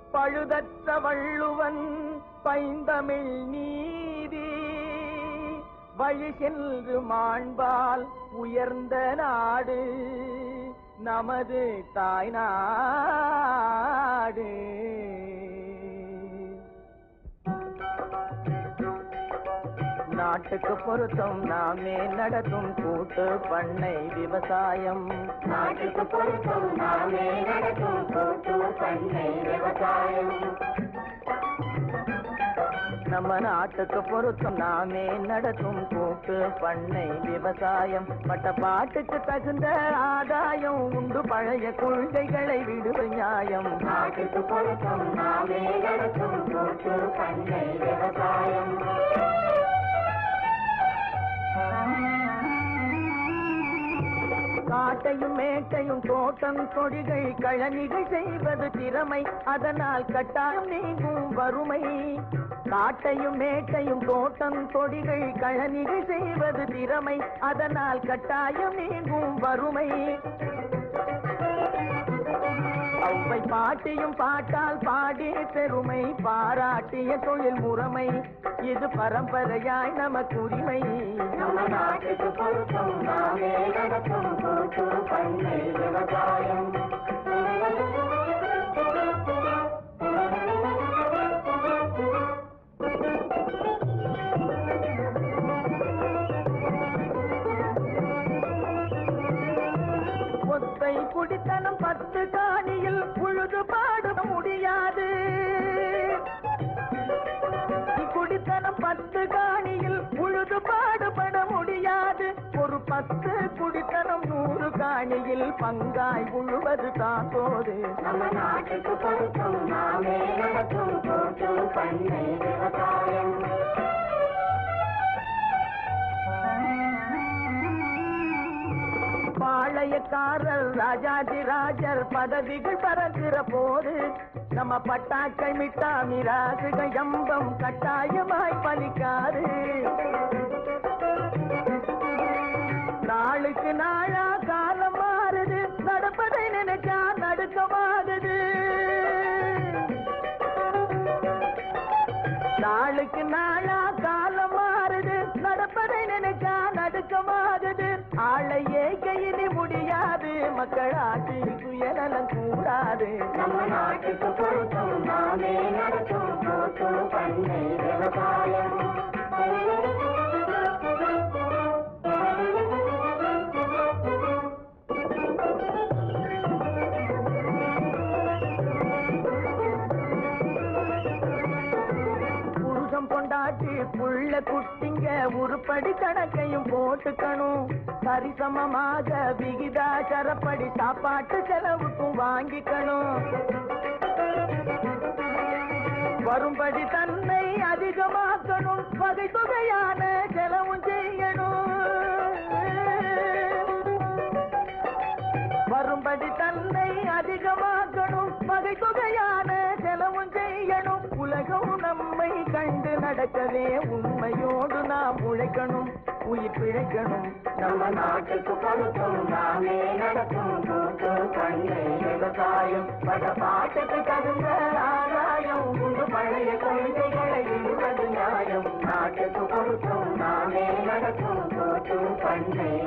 பழுதற்ற வள்ளுவன் பைந்தமிழ் நீதி வழி சென்று மாண்பால் உயர்ந்த நாடு நமது தாய்நாடு நாட்டுக்கு பொருத்தம் நாமே நடத்தும் கூட்டு பண்ணை விவசாயம் நாட்டுக்கு பொருத்தம் நாமே நடத்தும் கூட்டு பண்ணை விவசாயம் நம்ம நாட்டுக்கு பொருத்தம் நாமே நடத்தும் கூட்டு பண்ணை விவசாயம் பட்ட பாட்டுக்கு தகுந்த ஆதாயம் உண்டு பழைய கொள்கைகளை விடுவது நியாயம் நாட்டுக்கு பொருத்தம் நாமே நடத்தும் கூட்டு பண்ணை விவசாயம் காட்டையும் மேட்டையும் தோட்டம் கொடிகள் கழனிகள் செய்வது திறமை அதனால் கட்டாயம் நீங்கும் வறுமை காட்டையும் மேட்டையும் தோட்டம் கொடிகள் கழனிகள் செய்வது திறமை அதனால் கட்டாயம் நீங்கும் வறுமை அவ்வை பாட்டியும் பாட்டால் பாடிய பெருமை பாராட்டிய தொழில் முறைமை இது பரம்பரையாய் நமக்கு உரிமை நம்ம நாட்டுக்கு பொருத்தம் நாமே நடத்தும் கூட்டு பண்ணை விவசாயம் ஒத்தை குடித்தனம் பத்து காணியில் உழுது பாட முடியாது குடித்தனம் பத்து காணியில் உழுது பாடுபட முடியாது ஒரு பத்து குடித்தனம் நூறு காணியில் பங்காய் உழுவது தான் போது நம்ம நாட்டுக்கு பொருத்தம் நாமே நடத்தும் கூட்டு பண்ணை விவசாயம் பாளையக்காரர் ராஜாதி ராஜர் பதவிகள் பறக்கிற போது நம்ம பட்டாக்கள் மிட்டா மிராசுகள் எம்பம் கட்டாயமாய் பலிக்காது நாளுக்கு நாளா காலம் மாறுது நடப்பதை நினைச்சா நடுக்கமாகுது நாளுக்கு நாளா காலம் மாறுது நடப்பதை நினைச்சா நடுக்கமாகுது ஆளையே கையிலே முடியாது மக்களாட்சி சுயநலம் கூடாது நம்ம நாட்டுக்கு பொருத்தம் நாமே நடத்தும் கூட்டு பண்ணை விவசாயம் புருஷம் கொண்டாட்டி புள்ள குட்டிங்க உருப்படி கணக்கையும் போட்டுக்கணும் சரிசமமாக விகிதாசரப்படி சாப்பாட்டு செலவுக்கும் வாங்கிக்கணும் வரும்படி தன்னை அதிகமாக்கணும் வகை தொகையான செலவும் செய்யணும் வரும்படி தன்னை அதிகமாக்கணும் வகை தொகையான செலவும் செய்யணும் உலகம் நம்மை கண்டு நடக்கவே உண்மையோடு நாம் உழைக்கணும் உயிர் பிழைக்கணும் நம்ம நாட்டுக்கு பொருத்தம் நாமே நடத்தும் கூட்டு பண்ணை விவசாயம் பட பாட்டுக்கு தகுந்த ஆதாயம் உண்டு பழைய கொள்கைகளை விடுவது நியாயம் நாட்டுக்கு பொருத்தம் நாமே நடத்தும் கூட்டு பண்ணை